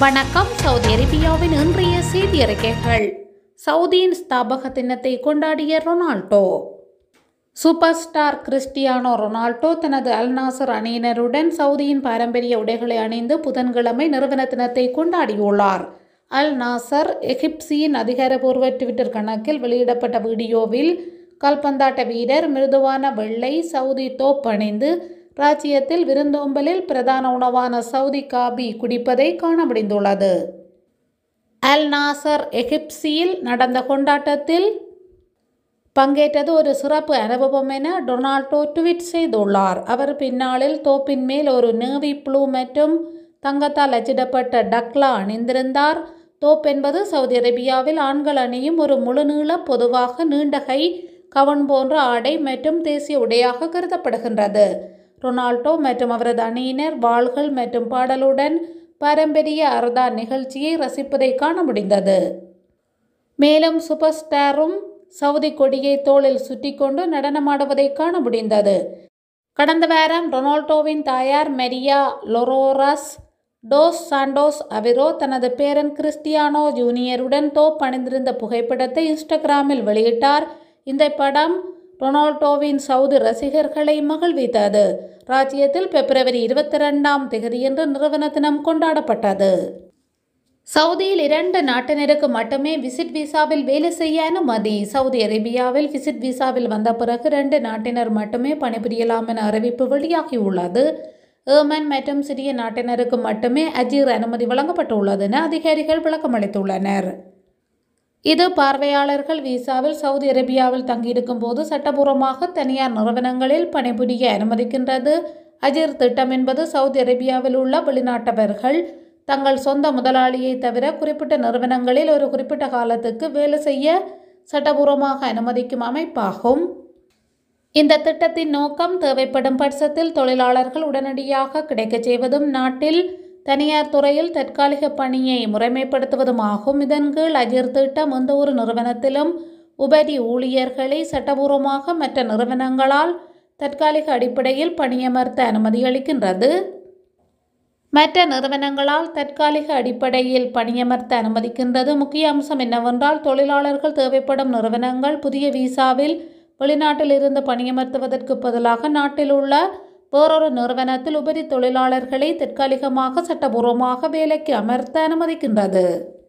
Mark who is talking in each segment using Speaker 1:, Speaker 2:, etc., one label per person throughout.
Speaker 1: வணக்கம் சவுதி அரேபியாவின் இன்றைய செய்தி அறிக்கைகள் சவுதியின் ஸ்தாபக தினத்தை கொண்டாடிய Ronaldo super star Cristiano Ronaldo தனது அல் நாசர் அணியினருடன் சவுதியின் பாரம்பரிய உடைகளை அணிந்து புதன்கிழமை நிறுவன தினத்தை கொண்டாடியுள்ளார் அல் நாசர் எகிப்சியின் அதிகாரப்பூர்வ ட்விட்டர் கணக்கில் வெளியிடப்பட்ட வீடியோவில் கால்பந்தாட்ட வீரர் மிருதுவான வெள்ளை சவுதி தோப் அணிந்து ராஜ்யத்தில் விருந்தோம்பலில் பிரதான உணவான சவுதி காபி குடிப்பதை காண முடிந்துள்ளது அல் நாசர் எகிப்சியில் நடந்த கொண்டாட்டத்தில் பங்கேற்றது ஒரு சிறப்பு அனுபவம் என டொனால்டோ ட்வீட் செய்துள்ளார் அவர் பின்னாளில் தோப்பின் மேல் ஒரு நேவி ப்ளூ மற்றும் தங்கத்தால் அச்சிடப்பட்ட டக்லா அணிந்திருந்தார் தோப் என்பது சவுதி அரேபியாவில் ஆண்கள் அணியும் ஒரு முழுநீள பொதுவாக நீண்ட கை கவன் போன்ற ஆடை மற்றும் தேசிய உடையாக கருதப்படுகின்றது ரொனால்டோ மற்றும் அவரது அணியினர் வாள்கள் மற்றும் பாடலுடன் பாரம்பரிய அர்தா நிகழ்ச்சியை ரசிப்பதை காண முடிந்தது மேலும் சூப்பர் ஸ்டாரும் சவுதி கொடியை தோளில் சுற்றிக்கொண்டு நடனமாடுவதை காண முடிந்தது கடந்த வாரம் ரொனால்டோவின் தாயார் Maria Dolores dos Santos Aveiro தனது பேரன் கிறிஸ்டியானோ ஜூனியருடன் தோப் அணிந்திருந்த புகைப்படத்தை இன்ஸ்டாகிராமில் வெளியிட்டார் இந்த படம் ரொனால்டோவின் சவுதி ரசிகர்களை மகிழ்வித்தது ராஜ்யத்தில் பிப்ரவரி இருபத்தி ரெண்டாம் தேதியன்று நிறுவன தினம் கொண்டாடப்பட்டது சவுதியில் இரண்டு நாட்டினருக்கு மட்டுமே விசிட் விசாவில் வேலை செய்ய அனுமதி சவுதி அரேபியாவில் விசிட் விசாவில் வந்த பிறகு ரெண்டு நாட்டினர் மட்டுமே பணிபுரியலாம் என அறிவிப்பு வெளியாகியுள்ளது ஏமன் மற்றும் சிறிய நாட்டினருக்கு மட்டுமே அஜீர் அனுமதி வழங்கப்பட்டுள்ளது என அதிகாரிகள் விளக்கமளித்துள்ளனர் இது பார்வையாளர்கள் விசாவில் சவுதி அரேபியாவில் தங்கியிருக்கும் போது சட்டபூர்வமாக தனியார் நிறுவனங்களில் பணிபுரிய அனுமதிக்கின்றது அஜீர் திட்டம் என்பது சவுதி அரேபியாவில் உள்ள வெளிநாட்டவர்கள் தங்கள் சொந்த முதலாளியை தவிர குறிப்பிட்ட நிறுவனங்களில் ஒரு குறிப்பிட்ட காலத்துக்கு வேலை செய்ய சட்டபூர்வமாக அனுமதிக்கும் அமைப்பாகும் இந்த திட்டத்தின் நோக்கம் தேவைப்படும் பட்சத்தில் தொழிலாளர்கள் உடனடியாக கிடைக்கச் செய்வதும் நாட்டில் தனியார் துறையில் தற்காலிக பணியை முறைமைப்படுத்துவதுமாகும் இதன் கீழ் அஜிர் திட்டம் எந்த ஒரு நிறுவனத்திலும் உபரி ஊழியர்களை சட்டபூர்வமாக மற்ற நிறுவனங்களால் தற்காலிக அடிப்படையில் பணியமர்த்த அனுமதி அளிக்கின்றது மற்ற நிறுவனங்களால் தற்காலிக அடிப்படையில் பணியமர்த்த அனுமதிக்கின்றது முக்கிய அம்சம் என்னவென்றால் தொழிலாளர்கள் தேவைப்படும் நிறுவனங்கள் புதிய விசாவில் வெளிநாட்டில் இருந்து பணியமர்த்துவதற்கு பதிலாக நாட்டில் உள்ள வேறொரு நிறுவனத்தில் உபரி தொழிலாளர்களை தற்காலிகமாக சட்டபூர்வமாக வேலைக்கு அமர்த்த அனுமதிக்கின்றது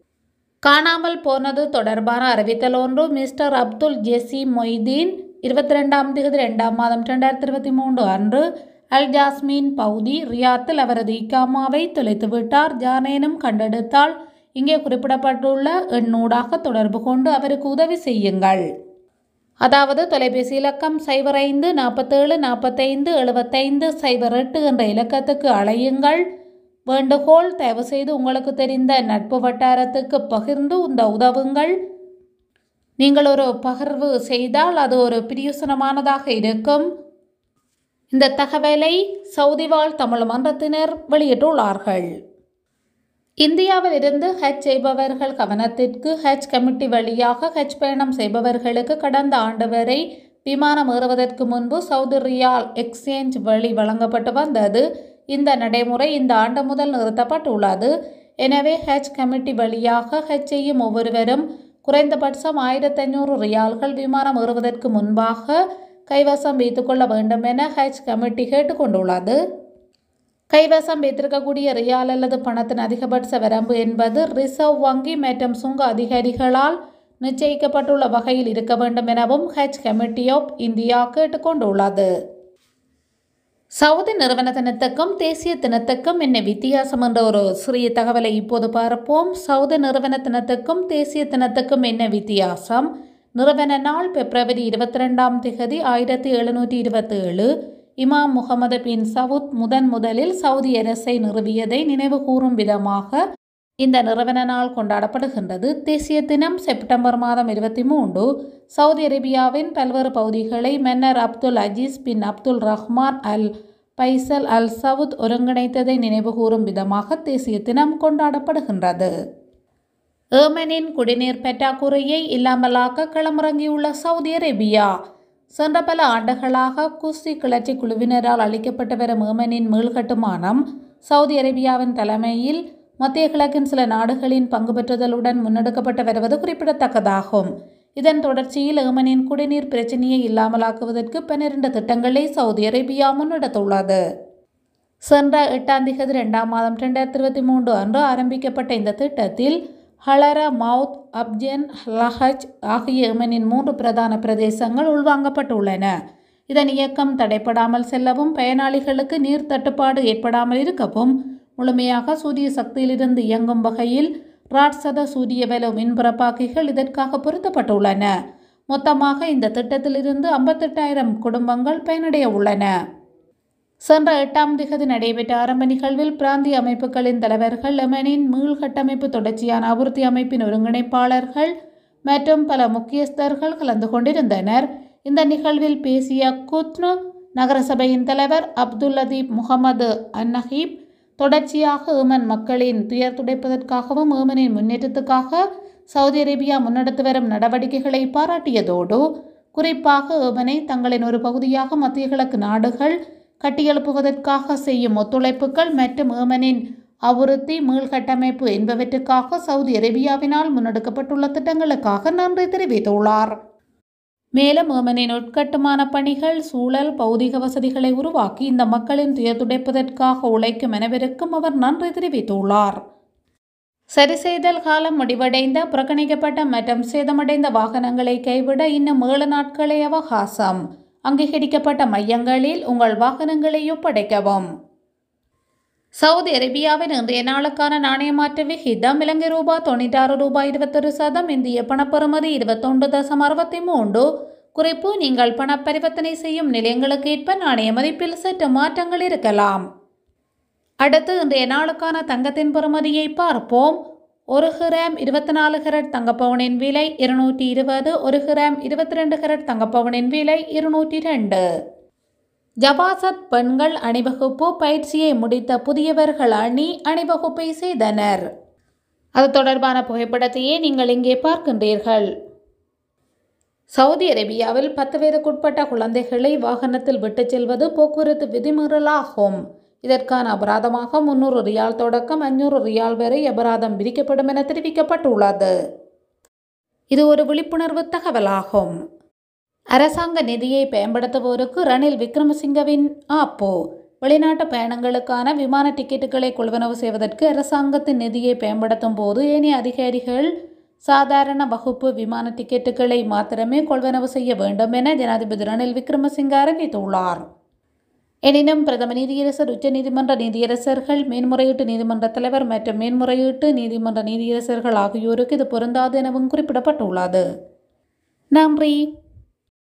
Speaker 1: காணாமல் போனது தொடர்பான அறிவித்தல் ஒன்று மிஸ்டர் அப்துல் ஜெசி மொய்தீன் இருபத்தி ரெண்டாம் தேதி ரெண்டாம் மாதம் ரெண்டாயிரத்தி இருபத்தி மூன்று அன்று அல் ஜாஸ்மின் பவுதி ரியாத்தில் அவரது இக்காமாவை தொலைத்து விட்டார் ஜானேனும் கண்டெடுத்தால் இங்கே குறிப்பிடப்பட்டுள்ள எண்ணூடாக தொடர்பு கொண்டு அவருக்கு உதவி செய்யுங்கள் அதாவது தொலைபேசி இலக்கம் சைபர் ஐந்து நாற்பத்தேழு நாற்பத்தைந்து எழுபத்தைந்து சைபர் எட்டு என்ற இலக்கத்துக்கு அழையுங்கள் வேண்டுகோள் தயவு செய்து உங்களுக்கு தெரிந்த நட்பு வட்டாரத்துக்கு பகிர்ந்து இந்த உதவுங்கள் நீங்கள் ஒரு பகிர்வு செய்தால் அது ஒரு பிரியோசனமானதாக இருக்கும் இந்த தகவலை சவுதி வாழ் தமிழ் மன்றத்தினர் வெளியிட்டுள்ளார்கள் இந்தியாவில் இருந்து ஹஜ் செய்பவர்கள் கவனத்திற்கு ஹஜ் கமிட்டி வழியாக ஹஜ் பயணம் செய்பவர்களுக்கு கடந்த ஆண்டு வரை விமானம் ஏறுவதற்கு முன்பு சவுதி ரியால் எக்ஸ்சேஞ்ச் வழி வழங்கப்பட்டு வந்தது இந்த நடைமுறை இந்த ஆண்டு முதல் நிறுத்தப்பட்டுள்ளது எனவே ஹஜ் கமிட்டி வழியாக ஹஜ் செய்யும் ஒவ்வொருவரும் குறைந்தபட்சம் ஆயிரத்தி ஐநூறு ரியால்கள் விமானம் ஏறுவதற்கு முன்பாக கைவசம் வைத்துக்கொள்ள வேண்டும் என ஹஜ் கமிட்டி கேட்டுக்கொண்டுள்ளது கைவசம் வைத்திருக்கக்கூடிய ரியால் அல்லது பணத்தின் அதிகபட்ச வரம்பு என்பது ரிசர்வ் வங்கி மற்றும் சுங்க அதிகாரிகளால் நிச்சயிக்கப்பட்டுள்ள வகையில் இருக்க வேண்டும் எனவும் ஹஜ் கமிட்டி ஆஃப் இந்தியா கேட்டுக்கொண்டுள்ளது சவுதி நிறுவன தினத்துக்கும் தேசிய தினத்துக்கும் என்ன வித்தியாசம் என்ற ஒரு சிறிய தகவலை இப்போது பார்ப்போம் சவுதி நிறுவன தினத்துக்கும் தேசிய தினத்துக்கும் என்ன வித்தியாசம் நிறுவன நாள் பிப்ரவரி இருபத்தி ரெண்டாம் திகதி ஆயிரத்தி எழுநூற்றி இருபத்தி ஏழு இமாம் முகமது பின் சவுத் முதன் முதலில் சவுதி அரசை நிறுவியதை நினைவு கூறும் விதமாக இந்த நிறுவன நாள் கொண்டாடப்படுகின்றது தேசிய தினம் செப்டம்பர் மாதம் இருபத்தி மூன்று சவுதி அரேபியாவின் பல்வேறு பகுதிகளை மன்னர் Abdul Aziz bin Abdul Rahman Al Faisal Al Saud ஒருங்கிணைத்ததை நினைவு கூறும் விதமாக தேசிய தினம் கொண்டாடப்படுகின்றது ஏமனின் குடிநீர் பற்றாக்குறையை இல்லாமலாக்க களமிறங்கியுள்ள சவுதி அரேபியா சென்ற பல ஆண்டுகளாக குஸ்தி கிளர்ச்சி குழுவினரால் அளிக்கப்பட்டு வரும் ஏமனின் மீள்கட்டுமானம் சவுதி அரேபியாவின் தலைமையில் மத்திய கிழக்கின் சில நாடுகளின் பங்கு பெற்றுதலுடன் முன்னெடுக்கப்பட்டு வருவது குறிப்பிடத்தக்கதாகும் இதன் தொடர்ச்சியில் ஏமனின் குடிநீர் பிரச்சனையை இல்லாமலாக்குவதற்கு பன்னிரண்டு திட்டங்களை சவுதி அரேபியா முன்னெடுத்துள்ளது சென்ற எட்டாம் திகதி ரெண்டாம் மாதம் ரெண்டாயிரத்தி இருபத்தி மூன்று அன்று ஆரம்பிக்கப்பட்ட இந்த திட்டத்தில் ஹலரா மவுத் அப்ஜென் லஹஜ் ஆகிய ஏமனின் மூன்று பிரதான பிரதேசங்கள் உள்வாங்கப்பட்டுள்ளன இதன் இயக்கம் தடைப்படாமல் செல்லவும் பயனாளிகளுக்கு நீர் தட்டுப்பாடு ஏற்படாமல் இருக்கவும் முழுமையாக சூரிய சக்தியிலிருந்து இயங்கும் வகையில் ராட்சத சூரிய வலு மின்பரப்பாக்கிகள் இதற்காக பொருத்தப்பட்டுள்ளன மொத்தமாக இந்த திட்டத்திலிருந்து ஐம்பத்தெட்டாயிரம் குடும்பங்கள் பயனடைய உள்ளன சென்ற எட்டாம் திகதி நடைபெற்ற ஆரம்ப நிகழ்வில் பிராந்திய அமைப்புகளின் தலைவர்கள் லெமனின் மீள்கட்டமைப்பு தொடர்ச்சியான அபிவிருத்தி அமைப்பின் ஒருங்கிணைப்பாளர்கள் மற்றும் பல முக்கியஸ்தர்கள் கலந்து கொண்டிருந்தனர் இந்த நிகழ்வில் பேசிய குத்னு நகரசபையின் தலைவர் அப்துல் லதீப் முகமது அன்னஹீப் தொடர்ச்சியாக ஏமன் மக்களின் துயர் துடைப்பதற்காகவும் ஏமனின் முன்னேற்றத்துக்காக சவுதி அரேபியா முன்னெடுத்து வரும் நடவடிக்கைகளை பாராட்டியதோடு குறிப்பாக ஏமனை தங்களின் ஒரு பகுதியாக மத்திய கிழக்கு நாடுகள் கட்டியெழுப்புவதற்காக செய்யும் ஒத்துழைப்புகள் மற்றும் ஏமனின் அபிவிருத்தி மீள்கட்டமைப்பு என்பவற்றுக்காக சவுதி அரேபியாவினால் முன்னெடுக்கப்பட்டுள்ள திட்டங்களுக்காக நன்றி தெரிவித்துள்ளார் மேலும் ஏமனின் உட்கட்டுமான பணிகள் சூழல் பௌதிக வசதிகளை உருவாக்கி இந்த மக்களின் துயர் துடைப்பதற்காக உழைக்கும் அனைவருக்கும் அவர் நன்றி தெரிவித்துள்ளார் சரி செய்தல் காலம் முடிவடைந்த புறக்கணிக்கப்பட்ட மற்றும் சேதமடைந்த வாகனங்களை கைவிட இன்னும் ஏழு நாட்களே அவகாசம் அங்கீகரிக்கப்பட்ட மையங்களில் உங்கள் வாகனங்களை ஒப்படைக்கவும் சவுதி அரேபியாவின் இன்றைய நாளுக்கான நாணய மாற்று விகிதம் இலங்கை ரூபாய் தொண்ணூற்றாறு ரூபாய் இருபத்தொரு சதம் இந்திய பணப்பெறுமதி இருபத்தொன்று தசம் அறுபத்தி மூன்று குறிப்பு நீங்கள் பண பரிவர்த்தனை செய்யும் நிலையங்களுக்கு ஏற்ப நாணய மதிப்பில் சற்று மாற்றங்கள் இருக்கலாம் அடுத்து இன்றைய நாளுக்கான தங்கத்தின் பெறுமதியை பார்ப்போம் ஒரு கிராம் இருபத்தி நாலு கரட் தங்கப்பவுனின் விலை இருநூற்றி இருபது ஒரு கிராம் இருபத்தி ரெண்டு கரட் தங்கப்பவுனின் விலை இருநூற்றி ரெண்டு ஜபாசத் பெண்கள் அணிவகுப்பு பயிற்சியை முடித்த புதியவர்கள் அணி அணிவகுப்பை செய்தனர் அது தொடர்பான புகைப்படத்தையே நீங்கள் இங்கே பார்க்கின்றீர்கள் சவுதி அரேபியாவில் பத்து வயதுக்குட்பட்ட குழந்தைகளை வாகனத்தில் விட்டுச் செல்வது போக்குவரத்து விதிமீறலாகும் இதற்கான அபராதமாக முன்னூறு ரியால் தொடக்கம் அஞ்சூறு ரியால் வரை அபராதம் விதிக்கப்படும் என தெரிவிக்கப்பட்டுள்ளது இது ஒரு விழிப்புணர்வு தகவலாகும் அரசாங்க நிதியை பயன்படுத்துவோருக்கு ரணில் விக்ரமசிங்கவின் ஆப்போ வெளிநாட்டு பயணங்களுக்கான விமான டிக்கெட்டுகளை கொள்வனவு செய்வதற்கு அரசாங்கத்தின் நிதியை பயன்படுத்தும் போது ஏனைய அதிகாரிகள் சாதாரண வகுப்பு விமான டிக்கெட்டுகளை மாத்திரமே கொள்வனவு செய்ய வேண்டும் என ஜனாதிபதி ரணில் விக்ரமசிங்க அறிவித்துள்ளார் எனினும் பிரதம நீதியரசர் உச்சநீதிமன்ற நீதியரசர்கள் மேன்முறையீட்டு நீதிமன்ற தலைவர் மற்றும் மேன்முறையீட்டு நீதிமன்ற நீதியரசர்கள் ஆகியோருக்கு இது பொருந்தாது எனவும் குறிப்பிடப்பட்டுள்ளது நன்றி